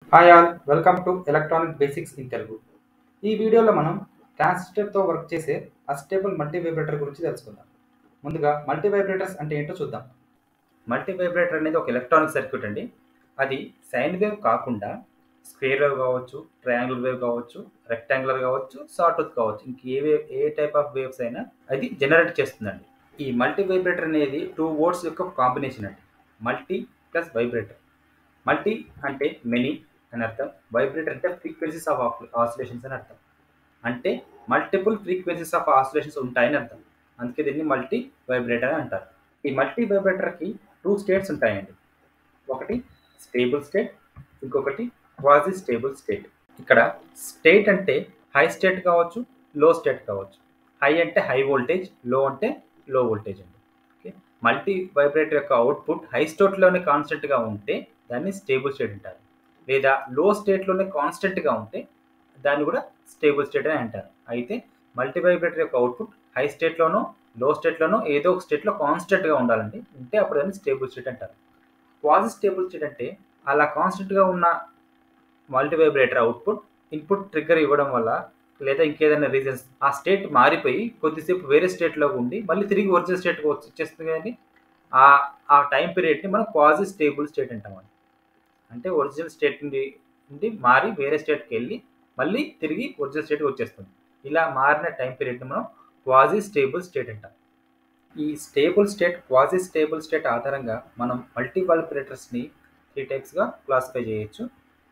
hi all welcome to electronic basics in Telugu ఈ వీడియోలో మనం ట్రాన్సిస్టర్తో వర్క్ చేసే అస్టేబుల్ మల్టీ వైబ్రేటర్ గురించి తెలుసుకుందాం ముందుగా మల్టీ వైబ్రేటర్స్ అంటే ఏంటో చూద్దాం మల్టీ వైబ్రేటర్ అనేది ఒక ఎలక్ట్రానిక్ సర్క్యూట్ అండి అది సైన్ వేవ్ కాకుండా స్క్వేర్ వేవ్ కావచ్చు ట్రయాంగులర్ వేవ్ కావచ్చు రెక్టాంగులర్ కావచ్చు సాటూత్ కావచ్చు ఇంక ఏ వేవ్ ఏ టైప్ ఆఫ్ వేవ్స్ అయినా అది జనరేట్ చేస్తుందండి ఈ మల్టీ వైబ్రేటర్ అనేది టూ వర్డ్స్ యొక్క కాంబినేషన్ అండి మల్టీ ప్లస్ వైబ్రేటర్ మల్టీ అంటే మెనీ అని అర్థం వైబ్రేటర్ అంటే ఫ్రీక్వెన్సీస్ ఆఫ్ ఆసిలేషన్స్ అని అర్థం అంటే మల్టిపుల్ ఫ్రీక్వెన్సీస్ ఆఫ్ ఆసిలేషన్స్ ఉంటాయని అర్థం అందుకే దీన్ని మల్టీ వైబ్రేటర్ అని అంటారు ఈ మల్టీ వైబ్రేటర్కి టూ స్టేట్స్ ఉంటాయండి ఒకటి స్టేబుల్ స్టేట్ ఇంకొకటి క్వాజీ స్టేబుల్ స్టేట్ ఇక్కడ స్టేట్ అంటే హై స్టేట్ కావచ్చు లో స్టేట్ కావచ్చు హై అంటే హై వోల్టేజ్ లో అంటే లో వోల్టేజ్ అండి ఓకే మల్టీ వైబ్రేటర్ యొక్క అవుట్పుట్ హై స్టేట్లోనే కాన్స్టెంట్గా ఉంటే దాన్ని స్టేబుల్ స్టేట్ అంటారు లేదా లో స్టేట్లోనే కాన్స్టెంట్గా ఉంటే దాన్ని కూడా స్టేబుల్ స్టేట్ అని అంటారు అయితే మల్టీ వైబ్రేటర్ యొక్క అవుట్పుట్ హై స్టేట్లోనో లో స్టేట్లోనో ఏదో ఒక స్టేట్లో కాన్స్టెంట్గా ఉండాలండి ఉంటే అప్పుడు దాన్ని స్టేబుల్ స్టేట్ అంటారు క్వాజీ స్టేబుల్ స్టేట్ అంటే అలా కాన్స్టెంట్గా ఉన్న multi vibrator output input trigger ఇవ్వడం వల్ల లేదా ఇంకేదైనా రీజన్స్ ఆ స్టేట్ మారిపోయి కొద్దిసేపు వేరే స్టేట్లో ఉండి మళ్ళీ తిరిగి ఒరిజినల్ స్టేట్కి వచ్చేస్తుంది కానీ ఆ ఆ టైం పీరియడ్ని మనం క్వాజీ స్టేబుల్ స్టేట్ అంటామండి అంటే ఒరిజినల్ స్టేట్ నుండి నుండి మారి వేరే స్టేట్కి వెళ్ళి మళ్ళీ తిరిగి ఒరిజినల్ స్టేట్కి వచ్చేస్తుంది ఇలా మారిన టైం పీరియడ్ని మనం క్వాజీ స్టేబుల్ స్టేట్ అంటాం ఈ stable state quasi stable state ఆధారంగా మనం మల్టీ వైబ్రేటర్స్ని త్రీ టైప్స్గా క్లాసిఫై చేయొచ్చు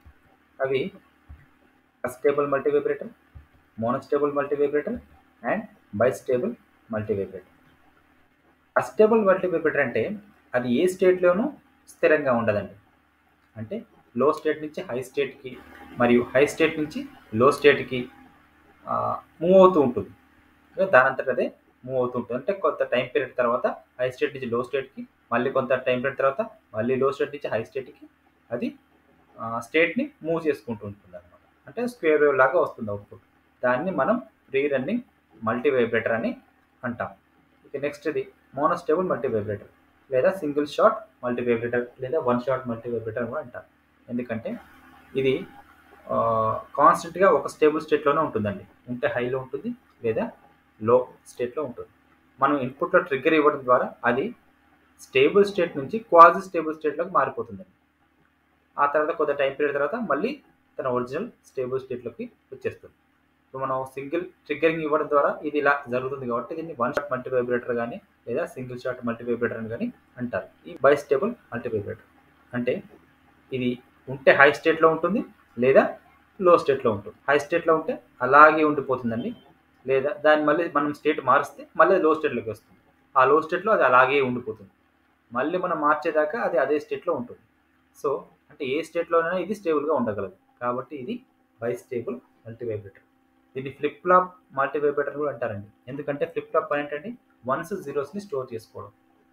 అవి astable multi vibrator monostable multi vibrator and bistable multi vibrator astable multi vibrator అంటే అది ఏ స్టేట్లోనూ స్థిరంగా ఉండదండి అంటే లో స్టేట్ నుంచి హై స్టేట్కి మరియు హై స్టేట్ నుంచి లో స్టేట్కి మూవ్ అవుతూ ఉంటుంది దానంతట అదే మూవ్ అవుతూ ఉంటుంది అంటే కొంత టైం పీరియడ్ తర్వాత హై స్టేట్ నుంచి లో స్టేట్కి మళ్ళీ కొంత టైం పీరియడ్ తర్వాత మళ్ళీ లో స్టేట్ నుంచి హై స్టేట్కి అది స్టేట్ని మూవ్ చేసుకుంటూ ఉంటుంది అనమాట అంటే స్క్వేర్ వేవ్ లాగా వస్తుంది అవుట్పుట్ దాన్ని మనం ఫ్రీ రన్నింగ్ మల్టీ వైబ్రేటర్ అని అంటాం ఇక నెక్స్ట్ ఇది మోనోస్టేబుల్ మల్టీ వైబ్రేటర్ లేదా సింగిల్ షాట్ మల్టీ వైబ్రేటర్ లేదా వన్ షాట్ మల్టీ వైబ్రేటర్ కూడా అంటారు ఎందుకంటే ఇది కాన్స్టెంట్గా ఒక స్టేబుల్ స్టేట్లోనే ఉంటుందండి ఉంటే హైలో ఉంటుంది లేదా లో స్టేట్లో ఉంటుంది మనం ఇన్పుట్లో ట్రిగ్గర్ ఇవ్వడం ద్వారా అది స్టేబుల్ స్టేట్ నుంచి క్వాజీ స్టేబుల్ స్టేట్లోకి మారిపోతుందండి ఆ తర్వాత కొద్ది టైం పీరియడ్ తర్వాత మళ్ళీ తన ఒరిజినల్ స్టేబుల్ స్టేట్లోకి వచ్చేస్తుంది ఇప్పుడు మనం సింగిల్ ట్రిగ్గరింగ్ ఇవ్వడం ద్వారా ఇది ఇలా జరుగుతుంది కాబట్టి దీన్ని వన్ షాట్ మల్టీ వైబ్రేటర్ కానీ లేదా సింగిల్ షాట్ మల్టీ వైబ్రేటర్ అని కానీ అంటారు ఈ బైస్టేబుల్ మల్టీ వైబ్రేటర్ అంటే ఇది ఉంటే హై స్టేట్లో ఉంటుంది లేదా లో స్టేట్లో ఉంటుంది హై స్టేట్లో ఉంటే అలాగే ఉండిపోతుందండి లేదా దాన్ని మళ్ళీ మనం స్టేట్ మారిస్తే మళ్ళీ లో స్టేట్లోకి వస్తుంది ఆ లో స్టేట్లో అది అలాగే ఉండిపోతుంది మళ్ళీ మనం మార్చేదాకా అది అదే స్టేట్లో ఉంటుంది సో అంటే ఏ స్టేట్లోనైనా ఇది స్టేబుల్గా ఉండగలదు కాబట్టి ఇది బైస్టేబుల్ మల్టీ వైబ్రేటర్ దీన్ని ఫ్లిప్ ఫ్లాప్ మల్టీ వైబ్రేటర్ కూడా అంటారండి ఎందుకంటే ఫ్లిప్ ఫ్లాప్ పని ఏంటంటే వన్స్ జీరోస్ని స్టోర్ చేసుకోవడం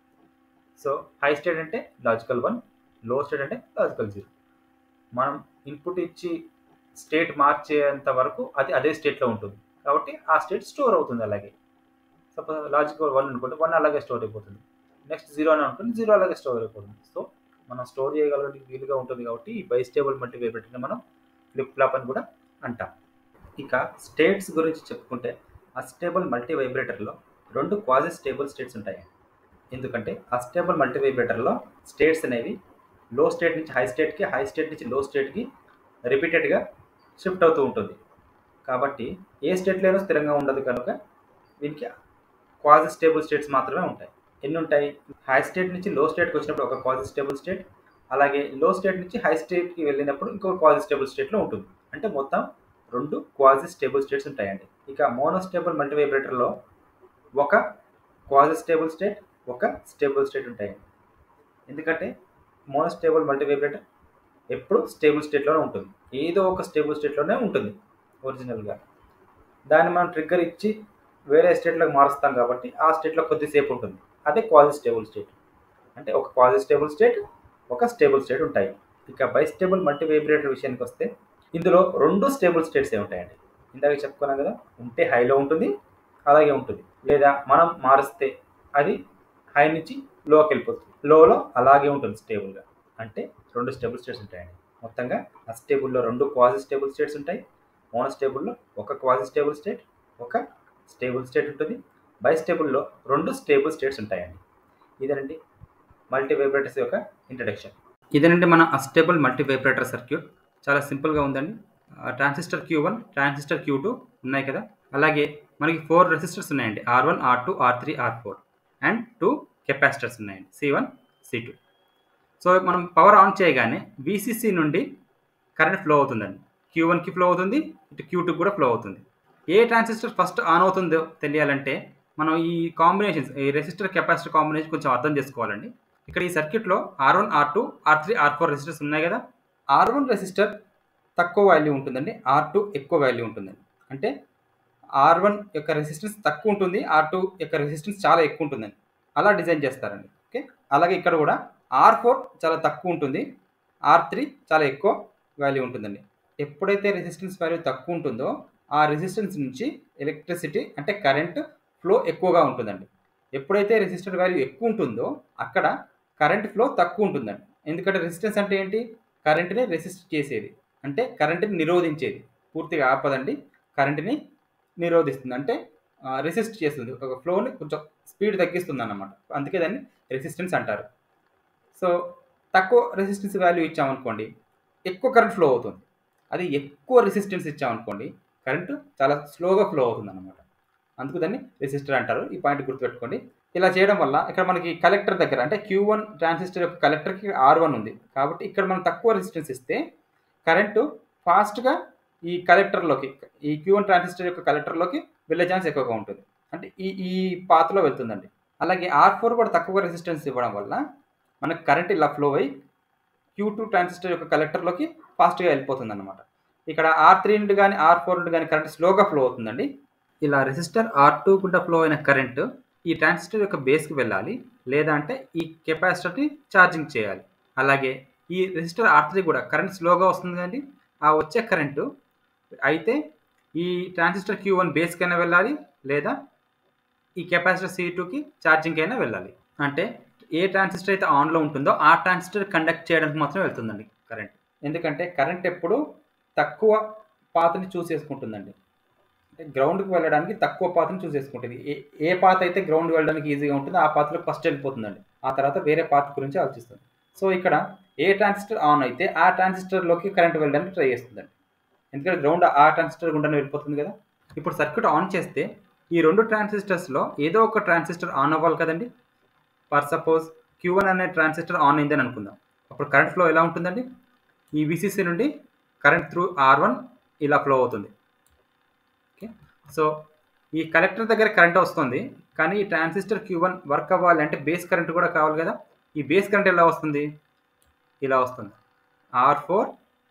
సో హై స్టేట్ అంటే లాజికల్ వన్ లో స్టేట్ అంటే లాజికల్ జీరో మనం ఇన్పుట్ ఇచ్చి స్టేట్ మార్చేంత వరకు అది అదే స్టేట్లో ఉంటుంది కాబట్టి ఆ స్టేట్ స్టోర్ అవుతుంది అలాగే సపోజ్ లాజికల్ వన్ అనుకుంటే వన్ అలాగే స్టోర్ అయిపోతుంది నెక్స్ట్ జీరో అని ఉంటుంది జీరో అలాగే స్టోర్ అయిపోతుంది సో మనం స్టోర్ చేయగలడానికి వీలుగా ఉంటుంది కాబట్టి ఈ బైస్టేబుల్ మల్టీ వైబ్రేటర్ని మనం ఫ్లిప్ ఫ్లాప్ అని కూడా అంటాం ఇక స్టేట్స్ గురించి చెప్పుకుంటే అస్టేబుల్ మల్టీ వైబ్రేటర్లో రెండు క్వాజీ స్టేబుల్ స్టేట్స్ ఉంటాయి ఎందుకంటే అస్టేబుల్ మల్టీ వైబ్రేటర్లో స్టేట్స్ అనేవి లో స్టేట్ నుంచి హై స్టేట్కి హై స్టేట్ నుంచి లో స్టేట్కి రిపీటెడ్గా షిఫ్ట్ అవుతూ ఉంటుంది కాబట్టి ఏ స్టేట్లోనూ స్థిరంగా ఉండదు కనుక దీనికి క్వాజీ స్టేబుల్ స్టేట్స్ మాత్రమే ఉంటాయి ఎన్ని ఉంటాయి హై స్టేట్ నుంచి లో స్టేట్కి వచ్చినప్పుడు ఒక క్వాజీ స్టేబుల్ స్టేట్ అలాగే లో స్టేట్ నుంచి హై స్టేట్కి వెళ్ళినప్పుడు ఇంకొక క్వాజీ స్టేబుల్ స్టేట్లో ఉంటుంది అంటే మొత్తం రెండు క్వాజీ స్టేబుల్ స్టేట్స్ ఉంటాయండి ఇక మోనోస్టేబుల్ మల్టీ వైబ్రేటర్లో ఒక క్వాజీ స్టేబుల్ స్టేట్ ఒక స్టేబుల్ స్టేట్ ఉంటాయండి ఎందుకంటే మోనోస్టేబుల్ మల్టీ వైబ్రేటర్ ఎప్పుడు స్టేబుల్ స్టేట్లోనే ఉంటుంది ఏదో ఒక స్టేబుల్ స్టేట్లోనే ఉంటుంది ఒరిజినల్గా దాన్ని మనం ట్రిగ్గర్ ఇచ్చి వేరే స్టేట్లోకి మారుస్తాం కాబట్టి ఆ స్టేట్లో కొద్దిసేపు ఉంటుంది అదే క్వాజీ స్టేబుల్ స్టేట్ అంటే ఒక క్వాజీ స్టేబుల్ స్టేట్ ఒక స్టేబుల్ స్టేట్ ఉంటాయి ఇక బైస్టేబుల్ మల్టీ వైబ్రేటర్ విషయానికి వస్తే ఇందులో రెండు స్టేబుల్ స్టేట్స్ ఏ ఉంటాయండి ఇందాక చెప్పుకున్నాం కదా ఉంటే హైలో ఉంటుంది అలాగే ఉంటుంది లేదా మనం మారిస్తే అది హై నుంచి లోకి వెళ్ళిపోతుంది లోలో అలాగే ఉంటుంది స్టేబుల్గా అంటే రెండు స్టేబుల్ స్టేట్స్ ఉంటాయండి మొత్తంగా అస్టేబుల్లో రెండు క్వాజి స్టేబుల్ స్టేట్స్ ఉంటాయి మోనోస్టేబుల్లో ఒక క్వాజి స్టేబుల్ స్టేట్ ఒక స్టేబుల్ స్టేట్ ఉంటుంది బైస్టేబుల్లో రెండు స్టేబుల్ స్టేట్స్ ఉంటాయండి ఇదేనండి మల్టీ వైబ్రేటర్స్ యొక్క ఇంట్రడక్షన్ ఇదేనండి మన అస్టేబుల్ మల్టీ వైబ్రేటర్ సర్క్యూట్ చాలా సింపుల్గా ఉందండి transistor Q one transistor Q two ఉన్నాయి కదా అలాగే మనకి ఫోర్ రెసిస్టర్స్ ఉన్నాయండి R one R two R three R four and two capacitors ఉన్నాయండి C one C two so మనం పవర్ ఆన్ చేయగానే విసిసి నుండి కరెంట్ ఫ్లో అవుతుందండి క్యూ వన్కి ఫ్లో అవుతుంది ఇటు క్యూ టూకి కూడా ఫ్లో అవుతుంది ఏ ట్రాన్సిస్టర్ ఫస్ట్ ఆన్ అవుతుందో తెలియాలంటే మనం ఈ కాంబినేషన్స్ ఈ రెసిస్టర్ కెపాసిటర్ కాంబినేషన్ కొంచెం అర్థం చేసుకోవాలండి ఇక్కడ ఈ సర్క్యూట్లో R one R two R three R four resistors ఉన్నాయి కదా ఆర్ వన్ రెసిస్టర్ తక్కువ వాల్యూ ఉంటుందండి ఆర్ టూ ఎక్కువ వాల్యూ ఉంటుందండి అంటే ఆర్ వన్ యొక్క రెసిస్టెన్స్ తక్కువ ఉంటుంది ఆర్ టూ యొక్క రెసిస్టెన్స్ చాలా ఎక్కువ ఉంటుందండి అలా డిజైన్ చేస్తారండి ఓకే అలాగే ఇక్కడ కూడా ఆర్ ఫోర్ చాలా తక్కువ ఉంటుంది ఆర్ త్రీ చాలా ఎక్కువ వాల్యూ ఉంటుందండి ఎప్పుడైతే రెసిస్టెన్స్ వాల్యూ తక్కువ ఉంటుందో ఆ రెసిస్టెన్స్ నుంచి ఎలక్ట్రిసిటీ అంటే కరెంట్ ఫ్లో ఎక్కువగా ఉంటుందండి ఎప్పుడైతే రెసిస్టర్ వాల్యూ ఎక్కువ ఉంటుందో అక్కడ కరెంట్ ఫ్లో తక్కువ ఉంటుందండి ఎందుకంటే రెసిస్టెన్స్ అంటే ఏంటి కరెంట్ని రెసిస్ట్ చేసేది అంటే కరెంట్ని నిరోధించేది పూర్తిగా ఆపదండి కరెంట్ని నిరోధిస్తుంది అంటే రెసిస్ట్ చేస్తుంది ఒక ఫ్లోని కొంచెం స్పీడ్ తగ్గిస్తుంది అన్నమాట అందుకే దాన్ని రెసిస్టెన్స్ అంటారు సో తక్కువ రెసిస్టెన్స్ వాల్యూ ఇచ్చామనుకోండి ఎక్కువ కరెంట్ ఫ్లో అవుతుంది అది ఎక్కువ రెసిస్టెన్స్ ఇచ్చామనుకోండి కరెంట్ చాలా స్లోగా ఫ్లో అవుతుంది అనమాట అందుకు దాన్ని రెసిస్టర్ అంటారు ఈ పాయింట్ గుర్తుపెట్టుకోండి ఇలా చేయడం వల్ల ఇక్కడ మనకి కలెక్టర్ దగ్గర అంటే క్యూ వన్ ట్రాన్సిస్టర్ యొక్క కలెక్టర్కి ఆర్ వన్ ఉంది కాబట్టి ఇక్కడ మనం తక్కువ రెసిస్టెన్స్ ఇస్తే కరెంటు ఫాస్ట్గా ఈ కలెక్టర్లోకి ఈ క్యూ వన్ ట్రాన్సిస్టర్ యొక్క కలెక్టర్లోకి వెళ్ళే ఛాన్స్ ఎక్కువగా ఉంటుంది అంటే ఈ ఈ పాత్లో వెళ్తుందండి అలాగే ఆర్ ఫోర్ కూడా తక్కువ రెసిస్టెన్స్ ఇవ్వడం వల్ల మనకు కరెంట్ ఇలా ఫ్లో అయ్యి క్యూ టూ ట్రాన్సిస్టర్ యొక్క కలెక్టర్లోకి ఫాస్ట్గా వెళ్ళిపోతుంది అనమాట ఇక్కడ ఆర్ త్రీ నుండి కానీ ఆర్ ఫోర్ నుండి కానీ కరెంట్ స్లోగా ఫ్లో అవుతుందండి ఇలా రెసిస్టర్ ఆర్ టూ గుండా ఫ్లో అయిన కరెంట్ ఈ ట్రాన్సిస్టర్ యొక్క బేస్కి వెళ్ళాలి లేదా అంటే ఈ కెపాసిటర్ని ఛార్జింగ్ చేయాలి అలాగే ఈ రెసిస్టర్ ఆర్ త్రీ కూడా కరెంట్ స్లోగా వస్తుంది కండి ఆ వచ్చే కరెంటు అయితే ఈ ట్రాన్సిస్టర్ క్యూ వన్ బేస్కైనా వెళ్ళాలి లేదా ఈ కెపాసిటర్ సి టూకి ఛార్జింగ్ అయినా వెళ్ళాలి అంటే ఏ ట్రాన్సిస్టర్ అయితే ఆన్లో ఉంటుందో ఆ ట్రాన్సిస్టర్ కండక్ట్ చేయడానికి మాత్రం వెళ్తుందండి కరెంట్ ఎందుకంటే కరెంట్ ఎప్పుడు తక్కువ పాతని చూస్ చేసుకుంటుందండి అంటే గ్రౌండ్కి వెళ్ళడానికి తక్కువ పాతని చూస్ చేసుకుంటుంది ఏ ఏ పాత అయితే గ్రౌండ్ వెళ్ళడానికి ఈజీగా ఉంటుందో ఆ పాతలో ఫస్ట్ వెళ్ళిపోతుందండి ఆ తర్వాత వేరే పాత గురించి ఆలోచిస్తుంది సో ఇక్కడ ఏ ట్రాన్సిస్టర్ ఆన్ అయితే ఆ ట్రాన్సిస్టర్లోకి కరెంట్ వెళ్ళడానికి ట్రై చేస్తుందండి ఎందుకంటే గ్రౌండ్ ఆ ట్రాన్సిస్టర్ గుండానే వెళ్ళిపోతుంది కదా ఇప్పుడు సర్క్యూట్ ఆన్ చేస్తే ఈ రెండు ట్రాన్సిస్టర్స్లో ఏదో ఒక ట్రాన్సిస్టర్ ఆన్ అవ్వాలి కదండి ఫర్ సపోజ్ క్యూ వన్ అనే ట్రాన్సిస్టర్ ఆన్ అయిందని అనుకుందాం అప్పుడు కరెంట్ ఫ్లో ఎలా ఉంటుందండి ఈ విసిసి నుండి కరెంట్ త్రూ ఆర్ వన్ ఇలా ఫ్లో అవుతుంది ఓకే సో ఈ కలెక్టర్ దగ్గర కరెంట్ వస్తుంది కానీ ఈ ట్రాన్సిస్టర్ క్యూ వన్ వర్క్ అవ్వాలి అంటే బేస్ కరెంట్ కూడా కావాలి కదా ఈ బేస్ కరెంట్ ఎలా వస్తుంది ఇలా వస్తుంది R four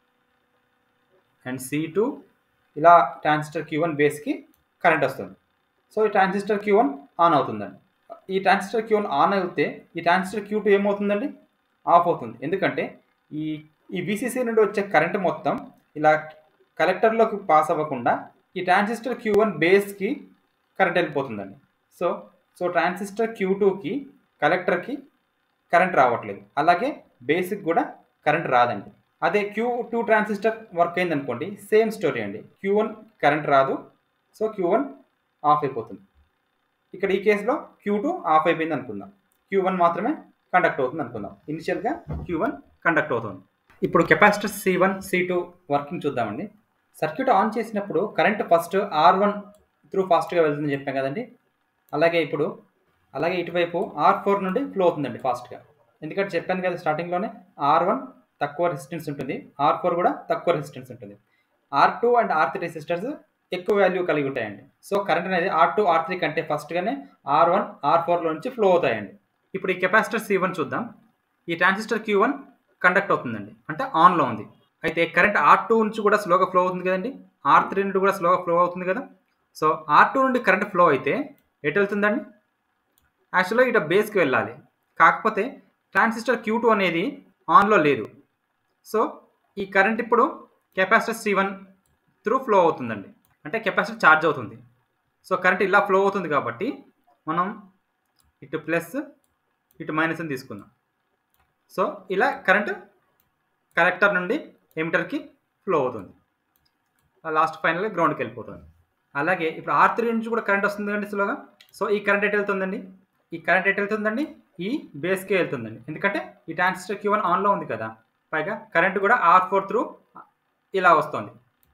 and C two ఇలా ట్రాన్సిస్టర్ క్యూ వన్ బేస్కి కరెంట్ వస్తుంది సో ఈ ట్రాన్సిస్టర్ క్యూ వన్ ఆన్ అవుతుందండి ఈ ట్రాన్సిస్టర్ క్యూ వన్ ఆన్ అయితే ఈ ట్రాన్సిస్టర్ క్యూ టూ ఏమవుతుందండి ఆఫ్ అవుతుంది ఎందుకంటే ఈ ఈ బీసీసీ నుండి వచ్చే కరెంట్ మొత్తం ఇలా కలెక్టర్లోకి పాస్ అవ్వకుండా ఈ ట్రాన్సిస్టర్ క్యూ వన్ బేస్కి కరెంట్ వెళ్ళిపోతుందండి సో సో ట్రాన్సిస్టర్ క్యూ టూకి కలెక్టర్కి కరెంట్ రావట్లేదు అలాగే బేసిక్ కూడా కరెంట్ రాదండి అదే క్యూ టూ ట్రాన్సిస్టర్ వర్క్ అయింది అనుకోండి సేమ్ స్టోరీ అండి క్యూ వన్ కరెంట్ రాదు సో క్యూ వన్ ఆఫ్ అయిపోతుంది ఇక్కడ ఈ కేసులో క్యూ టూ ఆఫ్ అయిపోయింది అనుకుందాం క్యూ వన్ మాత్రమే కండక్ట్ అవుతుంది అనుకుందాం ఇనిషియల్గా క్యూ వన్ కండక్ట్ అవుతుంది ఇప్పుడు capacitor C one C two working చూద్దామండి సర్క్యూట్ ఆన్ చేసినప్పుడు current first R one through ఫాస్ట్గా వెళ్తుందని చెప్పాం కదండి అలాగే ఇప్పుడు అలాగే ఇటువైపు ఆర్ ఫోర్ నుండి ఫ్లో అవుతుందండి ఫాస్ట్గా ఎందుకంటే చెప్పాను కదా స్టార్టింగ్లోనే ఆర్ వన్ తక్కువ రెసిస్టెన్స్ ఉంటుంది ఆర్ ఫోర్ కూడా తక్కువ రెసిస్టెన్స్ ఉంటుంది R two and R three resistors ఎక్కువ వాల్యూ కలిగి ఉంటాయండి సో కరెంట్ అనేది ఆర్ టూ ఆర్ త్రీ కంటే ఫస్ట్గానే ఆర్ వన్ ఆర్ ఫోర్లో నుంచి ఫ్లో అవుతాయండి ఇప్పుడు ఈ కెపాసిటర్ సి వన్ చూద్దాం ఈ ట్రాన్సిస్టర్ క్యూ వన్ కండక్ట్ అవుతుందండి అంటే ఆన్లో ఉంది అయితే కరెంట్ ఆర్ టూ నుంచి కూడా స్లోగా ఫ్లో అవుతుంది కదండి ఆర్ త్రీ నుండి కూడా స్లోగా ఫ్లో అవుతుంది కదా సో ఆర్ టూ నుండి కరెంట్ ఫ్లో అయితే ఎటు వెళ్తుందండి యాక్చువల్గా ఇట బేస్కి వెళ్ళాలి కాకపోతే ట్రాన్సిస్టర్ క్యూ టూ అనేది ఆన్లో లేదు సో ఈ కరెంట్ ఇప్పుడు capacitor C one through flow అవుతుందండి అంటే కెపాసిటర్ ఛార్జ్ అవుతుంది సో కరెంట్ ఇలా ఫ్లో అవుతుంది కాబట్టి మనం ఇటు ప్లస్ ఇటు మైనస్ అని తీసుకుందాం సో ఇలా కరెంట్ కలెక్టర్ నుండి ఎమిటర్కి ఫ్లో అవుతుంది లాస్ట్ ఫైనల్గా గ్రౌండ్కి వెళ్ళిపోతుంది అలాగే ఇప్పుడు ఆర్ త్రీ నుంచి కూడా కరెంట్ వస్తుంది కండి స్లోగా సో ఈ కరెంట్ ఎటు వెళ్తుందండి ఈ కరెంట్ ఎటు వెళ్తుందండి ఈ బేస్కే వెళ్తుందండి ఎందుకంటే ఈ ట్రాన్సిస్టర్ క్యూ వన్ ఆన్లో ఉంది కదా పైగా కరెంట్ కూడా ఆర్ ఫోర్ త్రూ ఇలా వస్తుంది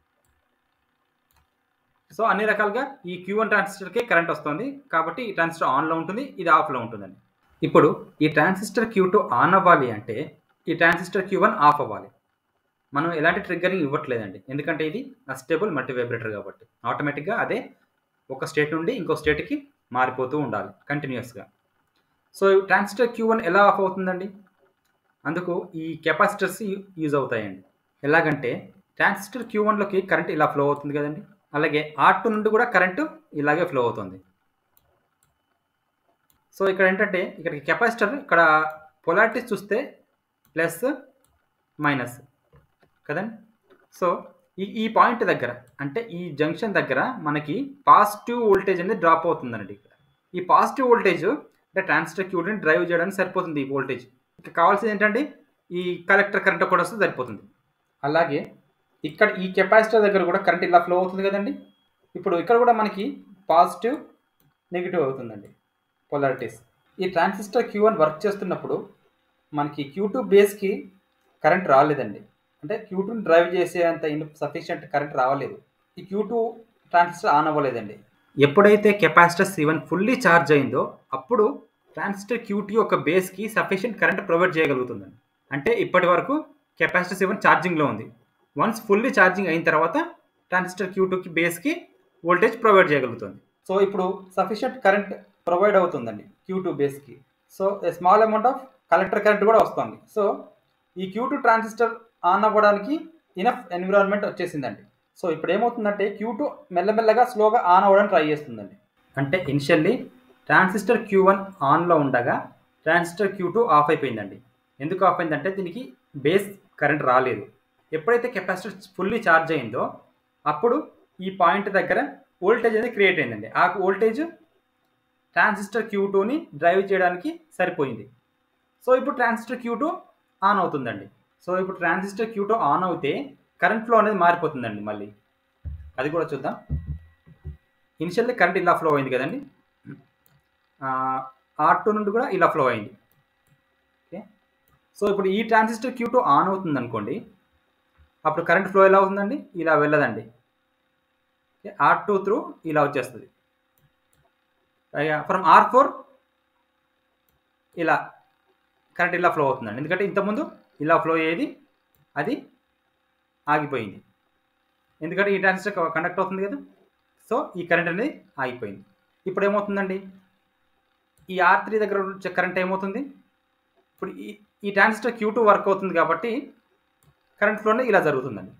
సో అన్ని రకాలుగా ఈ క్యూ వన్ ట్రాన్సిస్టర్కే కరెంట్ వస్తుంది కాబట్టి ఈ ట్రాన్సిస్టర్ ఆన్లో ఉంటుంది ఇది ఆఫ్లో ఉంటుందండి ఇప్పుడు ఈ ట్రాన్సిస్టర్ క్యూ టూ ఆన్ అవ్వాలి అంటే ఈ ట్రాన్సిస్టర్ క్యూ వన్ ఆఫ్ అవ్వాలి మనం ఎలాంటి ట్రిగ్గరింగ్ ఇవ్వట్లేదండి ఎందుకంటే ఇది అస్టేబుల్ మల్టీ వైబ్రేటర్ కాబట్టి ఆటోమేటిక్గా అదే ఒక స్టేట్ నుండి ఇంకో స్టేట్కి మారిపోతూ ఉండాలి కంటిన్యూస్గా సో ట్రాన్సిస్టర్ క్యూ వన్ ఎలా ఆఫ్ అవుతుందండి అందుకు ఈ కెపాసిటర్స్ యూజ్ అవుతాయండి ఎలాగంటే ట్రాన్సిస్టర్ క్యూ వన్లోకి కరెంట్ ఇలా ఫ్లో అవుతుంది కదండి అలాగే ఆర్ టూ నుండి కూడా కరెంటు ఇలాగే ఫ్లో అవుతుంది సో ఇక్కడ ఏంటంటే ఇక్కడ కెపాసిటర్ ఇక్కడ పొలారిటీస్ చూస్తే ప్లస్ మైనస్ కదండి సో ఈ ఈ పాయింట్ దగ్గర అంటే ఈ జంక్షన్ దగ్గర మనకి పాజిటివ్ వోల్టేజ్ అనేది డ్రాప్ అవుతుందండి ఇక్కడ ఈ పాజిటివ్ వోల్టేజ్ అంటే ట్రాన్సిస్టర్ క్యూని డ్రైవ్ చేయడానికి సరిపోతుంది ఈ వోల్టేజ్ ఇక కావాల్సింది ఏంటంటే ఈ కలెక్టర్ కరెంట్ కూడా వస్తే సరిపోతుంది అలాగే ఇక్కడ ఈ కెపాసిటర్ దగ్గర కూడా కరెంట్ ఇలా ఫ్లో అవుతుంది కదండి ఇప్పుడు ఇక్కడ కూడా మనకి పాజిటివ్ నెగిటివ్ అవుతుందండి పొలారిటీస్ ఈ ట్రాన్సిస్టర్ క్యూ వన్ వర్క్ చేస్తున్నప్పుడు మనకి క్యూ టూ బేస్కి కరెంట్ రాలేదండి అంటే క్యూ టూని డ్రైవ్ చేసే అంత సఫిషియంట్ కరెంట్ రావలేదు ఈ క్యూ టూ ట్రాన్సిస్టర్ ఆన్ అవ్వలేదండి ఎప్పుడైతే capacitor C one fully charge అయిందో అప్పుడు ట్రాన్సిస్టర్ క్యూ టూ యొక్క బేస్కి సఫిషియంట్ కరెంట్ ప్రొవైడ్ చేయగలుగుతుందండి అంటే ఇప్పటి వరకు కెపాసిటర్ సి వన్ ఛార్జింగ్లో ఉంది వన్స్ ఫుల్లీ ఛార్జింగ్ అయిన తర్వాత ట్రాన్సిస్టర్ క్యూ టూకి బేస్కి వోల్టేజ్ ప్రొవైడ్ చేయగలుగుతుంది సో ఇప్పుడు సఫిషియంట్ కరెంట్ ప్రొవైడ్ అవుతుందండి క్యూ టూ బేస్కి so small amount of collector current కూడా వస్తుంది సో ఈ క్యూ టూ ట్రాన్సిస్టర్ ఆన్ అవ్వడానికి ఇనఫ్ ఎన్విరాన్మెంట్ వచ్చేసిందండి సో ఇప్పుడు ఏమవుతుందంటే క్యూ టూ మెల్లమెల్లగా స్లోగా ఆన్ అవ్వడానికి ట్రై చేస్తుందండి అంటే ఇనిషియల్లీ ట్రాన్సిస్టర్ క్యూ వన్ ఆన్లో ఉండగా ట్రాన్సిస్టర్ క్యూ టూ ఆఫ్ అయిపోయిందండి ఎందుకు ఆఫ్ అయిందంటే దీనికి బేస్ కరెంట్ రాలేదు ఎప్పుడైతే కెపాసిటర్ ఫుల్లీ ఛార్జ్ అయిందో అప్పుడు ఈ పాయింట్ దగ్గర వోల్టేజ్ అనేది క్రియేట్ అయిందండి ఆ వోల్టేజ్ ట్రాన్సిస్టర్ క్యూ టూని డ్రైవ్ చేయడానికి సరిపోయింది సో ఇప్పుడు ట్రాన్సిస్టర్ క్యూ టూ ఆన్ అవుతుందండి సో ఇప్పుడు ట్రాన్సిస్టర్ క్యూ టూ ఆన్ అవుతే కరెంట్ ఫ్లో అనేది మారిపోతుందండి మళ్ళీ అది కూడా చూద్దాం ఇనిషియల్లీ కరెంట్ ఇలా ఫ్లో అయింది కదండి ఆర్ టూ నుండి కూడా ఇలా ఫ్లో అయింది ఓకే సో ఇప్పుడు ఈ ట్రాన్సిస్టర్ క్యూ టూ ఆన్ అవుతుంది అనుకోండి అప్పుడు కరెంట్ ఫ్లో ఎలా అవుతుందండి ఇలా వెళ్ళదండి ఆర్ టూ త్రూ ఇలా వచ్చేస్తుంది ఫ్రమ్ ఆర్ ఫోర్ ఇలా కరెంట్ ఇలా ఫ్లో అవుతుందండి ఎందుకంటే ఇంతకుముందు ఇలా ఫ్లో అయ్యేది అది ఆగిపోయింది ఎందుకంటే ఈ ట్రాన్సిస్టర్ కండక్ట్ అవుతుంది కదా సో ఈ కరెంట్ అనేది ఆగిపోయింది ఇప్పుడు ఏమవుతుందండి ఈ ఆర్ త్రీ దగ్గర వచ్చే కరెంట్ ఏమవుతుంది ఇప్పుడు ఈ ఈ ట్రాన్సిస్టర్ క్యూ టూ వర్క్ అవుతుంది కాబట్టి కరెంట్ ఫ్లో ఇలా జరుగుతుందండి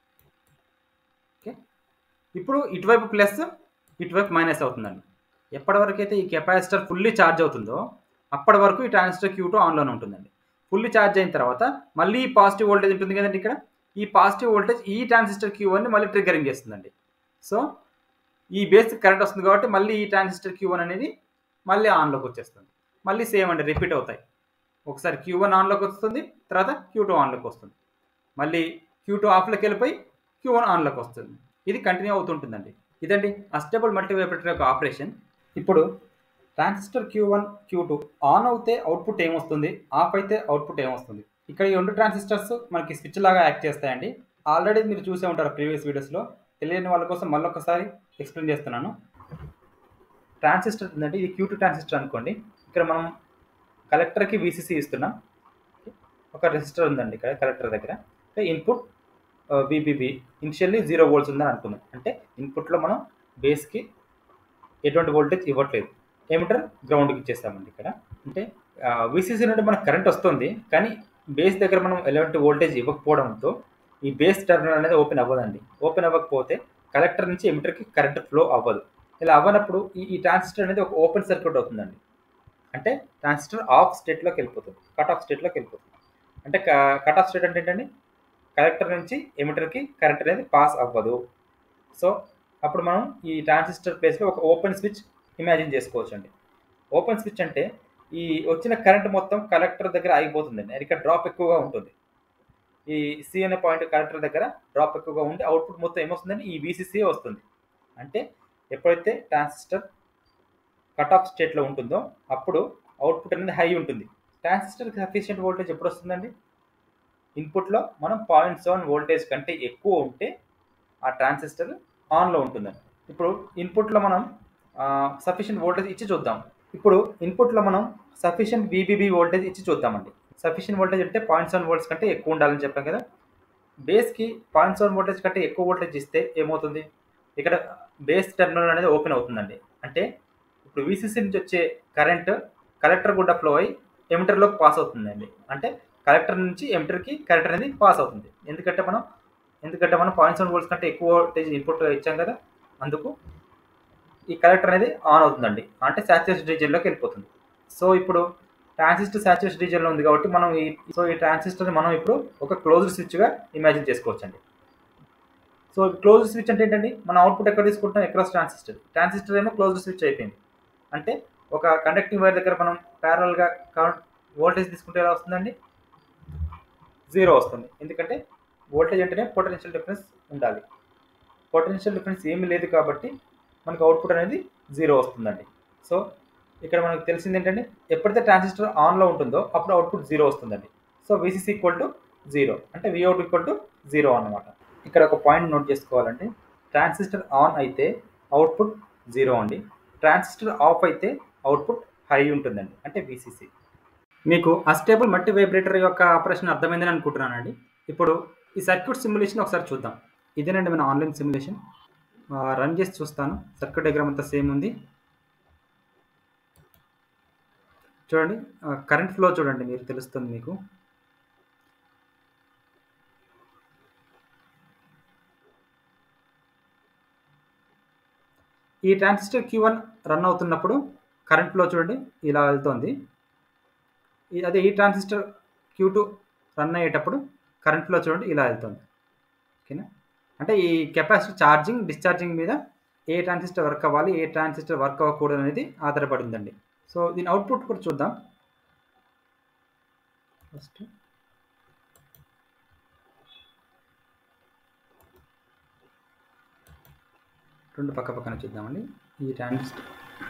ఓకే ఇప్పుడు ఇటువైపు ప్లస్ ఇటువైపు మైనస్ అవుతుందండి ఎప్పటి వరకు అయితే ఈ కెపాసిటర్ ఫుల్లీ ఛార్జ్ అవుతుందో అప్పటి వరకు ఈ ట్రాన్సిస్టర్ క్యూ టూ ఆన్లోనే ఉంటుందండి ఫుల్లీ ఛార్జ్ అయిన తర్వాత మళ్ళీ పాజిటివ్ వోల్టేజ్ ఉంటుంది కదండి ఇక్కడ ఈ పాజిటివ్ వోల్టేజ్ ఈ ట్రాన్సిస్టర్ క్యూ వన్ని మళ్ళీ ట్రిగ్గరింగ్ చేస్తుందండి సో ఈ బేసిక్ కరెంట్ వస్తుంది కాబట్టి మళ్ళీ ఈ ట్రాన్సిస్టర్ క్యూ వన్ అనేది మళ్ళీ ఆన్లోకి వచ్చేస్తుంది మళ్ళీ సేమ్ అండి రిపీట్ అవుతాయి ఒకసారి క్యూ వన్ ఆన్లోకి వస్తుంది తర్వాత క్యూ టూ ఆన్లోకి వస్తుంది మళ్ళీ క్యూ టూ ఆఫ్లోకి వెళ్ళిపోయి క్యూ వన్ ఆన్లోకి వస్తుంది ఇది కంటిన్యూ అవుతుంటుందండి ఇదండి అస్టేబుల్ మల్టీవైబ్రేటర్ యొక్క ఆపరేషన్ ఇప్పుడు transistor Q one Q two on అవుతే అవుట్పుట్ ఏమొస్తుంది ఆఫ్ అయితే అవుట్పుట్ ఏమొస్తుంది ఇక్కడ ఈ రెండు ట్రాన్సిస్టర్స్ మనకి స్విచ్ లాగా యాక్ట్ చేస్తాయండి ఆల్రెడీ మీరు చూసే ఉంటారు ప్రీవియస్ వీడియోస్లో తెలియని వాళ్ళ కోసం మళ్ళొకసారి ఎక్స్ప్లెయిన్ చేస్తున్నాను ట్రాన్సిస్టర్ ఉందంటే ఇది క్యూ టూ ట్రాన్సిస్టర్ అనుకోండి ఇక్కడ మనం కలెక్టర్కి వీసీసీ ఇస్తున్నాం ఒక రెసిస్టర్ ఉందండి ఇక్కడ కలెక్టర్ దగ్గర input VBB initially zero volts ఉందని అనుకుందాం అంటే ఇన్పుట్లో మనం బేస్కి ఎటువంటి వోల్టేజ్ ఇవ్వట్లేదు ఏమిటర్ గ్రౌండ్కి ఇచ్చేస్తామండి ఇక్కడ అంటే వీసీసీ నుండి మనకు కరెంట్ వస్తుంది కానీ బేస్ దగ్గర మనం ఎలాంటి వోల్టేజ్ ఇవ్వకపోవడంతో ఈ బేస్ టర్మినల్ అనేది ఓపెన్ అవ్వదండి ఓపెన్ అవ్వకపోతే కలెక్టర్ నుంచి ఎమిటర్కి కరెంట్ ఫ్లో అవ్వదు ఇలా అవ్వనప్పుడు ఈ ఈ ట్రాన్సిస్టర్ అనేది ఒక ఓపెన్ సర్క్యూట్ అవుతుందండి అంటే ట్రాన్సిస్టర్ ఆఫ్ స్టేట్లోకి వెళ్ళిపోతుంది కట్ ఆఫ్ స్టేట్లోకి వెళ్ళిపోతుంది అంటే కట్ ఆఫ్ స్టేట్ అంటే ఏంటండి కలెక్టర్ నుంచి ఎమిటర్కి కరెంట్ అనేది పాస్ అవ్వదు సో అప్పుడు మనం ఈ ట్రాన్సిస్టర్ ప్లేస్లో ఒక ఓపెన్ స్విచ్ ఇమాజిన్ చేసుకోవచ్చు అండి ఓపెన్ స్విచ్ అంటే ఈ వచ్చిన కరెంట్ మొత్తం కలెక్టర్ దగ్గర ఆగిపోతుందండి ఇక్కడ డ్రాప్ ఎక్కువగా ఉంటుంది ఈ సి అనే పాయింట్ కలెక్టర్ దగ్గర డ్రాప్ ఎక్కువగా ఉండి అవుట్పుట్ మొత్తం ఏమొస్తుందండి ఈ వీసీసీ వస్తుంది అంటే ఎప్పుడైతే ట్రాన్సిస్టర్ కట్ ఆఫ్ స్టేట్లో ఉంటుందో అప్పుడు అవుట్పుట్ అనేది హై ఉంటుంది ట్రాన్సిస్టర్కి సఫిషియంట్ వోల్టేజ్ ఎప్పుడు వస్తుందండి ఇన్పుట్లో మనం పాయింట్ సెవెన్ వోల్టేజ్ కంటే ఎక్కువ ఉంటే ఆ ట్రాన్సిస్టర్ ఆన్లో ఉంటుందండి ఇప్పుడు ఇన్పుట్లో మనం సఫిషియంట్ వోల్టేజ్ ఇచ్చి చూద్దాం ఇప్పుడు ఇన్పుట్లో మనం సఫిషియంట్ బీబీబీ వోల్టేజ్ ఇచ్చి చూద్దామండి సఫిషియంట్ వోల్టేజ్ అంటే పాయింట్ సెవెన్ వోల్ట్స్ కంటే ఎక్కువ ఉండాలని చెప్పాం కదా బేస్కి పాయింట్ సెవెన్ వోల్టేజ్ కంటే ఎక్కువ వోల్టేజ్ ఇస్తే ఏమవుతుంది ఇక్కడ బేస్ టెర్మినల్ అనేది ఓపెన్ అవుతుందండి అంటే ఇప్పుడు వీసీసీ నుంచి వచ్చే కరెంట్ కలెక్టర్ గుండా ఫ్లో అయ్యి ఎమిటర్లోకి పాస్ అవుతుందండి అంటే కలెక్టర్ నుంచి ఎమిటర్కి కరెంట్ అనేది పాస్ అవుతుంది ఎందుకంటే మనం ఎందుకంటే మనం పాయింట్ సెవెన్ వోల్ట్స్ కంటే ఎక్కువ వోల్టేజ్ ఇన్పుట్ ఇచ్చాం కదా అందుకు ఈ కలెక్టర్ అనేది ఆన్ అవుతుందండి అంటే సాచురేషన్ రీజియన్లోకి వెళ్ళిపోతుంది సో ఇప్పుడు ట్రాన్సిస్టర్ సాచురేషన్ రీజియన్లో ఉంది కాబట్టి మనం ఈ సో ఈ ట్రాన్సిస్టర్ని మనం ఇప్పుడు ఒక క్లోజ్డ్ స్విచ్గా ఇమాజిన్ చేసుకోవచ్చండి సో క్లోజ్ స్విచ్ అంటే ఏంటండి మన అవుట్పుట్ ఎక్కడ తీసుకుంటాం ఎక్రాస్ ట్రాన్సిస్టర్ ట్రాన్సిస్టర్ ఏమో క్లోజ్డ్ స్విచ్ అయిపోయింది అంటే ఒక కండక్టింగ్ వైర్ దగ్గర మనం ప్యారల్గా వోల్టేజ్ తీసుకుంటే ఎలా వస్తుందండి జీరో వస్తుంది ఎందుకంటే వోల్టేజ్ అంటేనే పొటెన్షియల్ డిఫరెన్స్ ఉండాలి పొటెన్షియల్ డిఫరెన్స్ ఏమీ లేదు కాబట్టి మనకు అవుట్పుట్ అనేది జీరో వస్తుందండి సో ఇక్కడ మనకు తెలిసింది ఏంటంటే ఎప్పుడైతే ట్రాన్సిస్టర్ ఆన్లో ఉంటుందో అప్పుడు అవుట్పుట్ జీరో వస్తుందండి so VCC equal to zero అంటే విఅవుట్ ఈక్వల్ టు జీరో అనమాట ఇక్కడ ఒక పాయింట్ నోట్ చేసుకోవాలంటే ట్రాన్సిస్టర్ ఆన్ అయితే అవుట్పుట్ జీరో అండి ట్రాన్సిస్టర్ ఆఫ్ అయితే అవుట్పుట్ హై ఉంటుందండి అంటే విసిసి మీకు అస్టేబుల్ మల్టీ వైబ్రేటర్ యొక్క ఆపరేషన్ అర్థమైందని అనుకుంటున్నానండి ఇప్పుడు ఈ సర్క్యూట్ సిమ్యులేషన్ ఒకసారి చూద్దాం ఇదేనండి మన ఆన్లైన్ సిమ్యులేషన్ రన్ చేసి చూస్తాను సర్క్యూట్ డయాగ్రామ్ అంతా సేమ్ ఉంది చూడండి కరెంట్ ఫ్లో చూడండి మీరు తెలుస్తుంది మీకు ఈ ట్రాన్సిస్టర్ క్యూ వన్ రన్ అవుతున్నప్పుడు కరెంట్ ఫ్లో చూడండి ఇలా వెళ్తుంది అదే ఈ ట్రాన్సిస్టర్ క్యూ టూ రన్ అయ్యేటప్పుడు కరెంట్ ఫ్లో చూడండి ఇలా వెళ్తుంది ఓకేనా అంటే ఈ కెపాసిటీ ఛార్జింగ్ డిశ్చార్జింగ్ మీద ఏ ట్రాన్సిస్టర్ వర్క్ అవ్వాలి ఏ ట్రాన్సిస్టర్ వర్క్ అవ్వకూడదు అనేది ఆధారపడి ఉందండి సో దీని అవుట్పుట్ కూడా చూద్దాం ఫస్ట్ రెండు పక్క పక్కన చూద్దామండి ఈ ట్రాన్సిస్టర్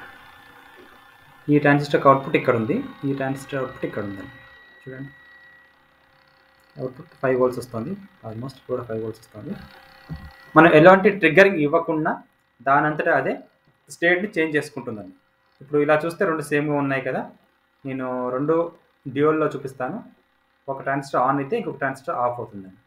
ఈ ట్రాన్సిస్టర్ అవుట్పుట్ ఇక్కడ ఉంది ఈ ట్రాన్సిస్టర్ అవుట్పుట్ ఇక్కడ ఉందండి చూడండి అవుట్పుట్ ఫైవ్ వోల్ట్స్ వస్తుంది ఆల్మోస్ట్ కూడా ఫైవ్ వోల్ట్స్ వస్తుంది మనం ఎలాంటి ట్రిగ్గరింగ్ ఇవ్వకుండా దానంతటా అదే స్టేట్ని చేంజ్ చేసుకుంటుందండి ఇప్పుడు ఇలా చూస్తే రెండు సేమ్గా ఉన్నాయి కదా నేను రెండు డ్యూయల్లో చూపిస్తాను ఒక ట్రాన్సిస్టర్ ఆన్ అయితే ఇంకొక ట్రాన్సిస్టర్ ఆఫ్ అవుతుందండి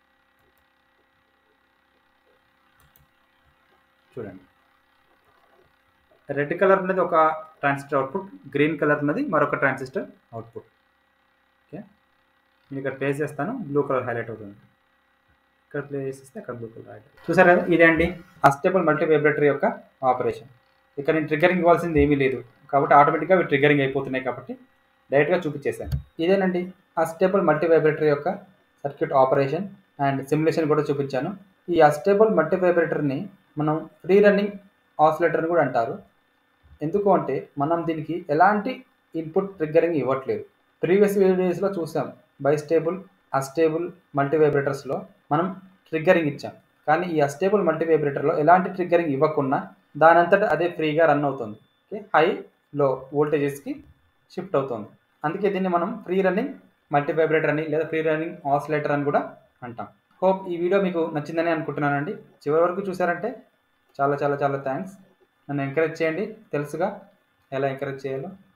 చూడండి రెడ్ కలర్ అనేది ఒక ట్రాన్సిస్టర్ అవుట్పుట్ గ్రీన్ కలర్ అనేది మరొక ట్రాన్సిస్టర్ అవుట్పుట్ ఓకే నేను ఇక్కడ ప్లేస్ చేస్తాను బ్లూ కలర్ హైలైట్ అవుతుంది ఇక్కడ ప్లే చేస్తే అక్కడ బ్లూ కలర్ హైలైట్ చూసారు కదా ఇదే అండి అస్టేబుల్ మల్టీ వైబ్రేటరీ యొక్క ఆపరేషన్ ఇక్కడ నేను ట్రిగ్గరింగ్ ఇవ్వాల్సింది ఏమీ లేదు కాబట్టి ఆటోమేటిక్గా అవి ట్రిగ్గరింగ్ అయిపోతున్నాయి కాబట్టి డైరెక్ట్గా చూపించేశాను ఇదేనండి అస్టేబుల్ మల్టీ వైబ్రేటరీ యొక్క సర్క్యూట్ ఆపరేషన్ అండ్ సిమ్యులేషన్ కూడా చూపించాను ఈ అస్టేబుల్ మల్టీ వైబ్రేటర్ని మనం ఫ్రీ రన్నింగ్ ఆసిలేటర్ అని కూడా అంటారు ఎందుకు అంటే మనం దీనికి ఎలాంటి ఇన్పుట్ ట్రిగ్గరింగ్ ఇవ్వట్లేదు ప్రీవియస్ వీడియోస్లో చూసాం బైస్టేబుల్ అస్టేబుల్ మల్టీ వైబ్రేటర్స్లో మనం ట్రిగ్గరింగ్ ఇచ్చాం కానీ ఈ అస్టేబుల్ మల్టీ వైబ్రేటర్లో ఎలాంటి ట్రిగ్గరింగ్ ఇవ్వకుండా దానంతటా అదే ఫ్రీగా రన్ అవుతుంది ఓకే హై లో వోల్టేజెస్కి షిఫ్ట్ అవుతుంది అందుకే దీన్ని మనం ఫ్రీ రన్నింగ్ మల్టీ వైబ్రేటర్ అని లేదా ఫ్రీ రన్నింగ్ ఆసిలేటర్ అని కూడా అంటాం హోప్ ఈ వీడియో మీకు నచ్చిందని అనుకుంటున్నానండి చివరి వరకు చూసారంటే చాలా చాలా చాలా థ్యాంక్స్ నన్ను ఎంకరేజ్ చేయండి తెలుసుగా ఎలా ఎంకరేజ్ చేయాలో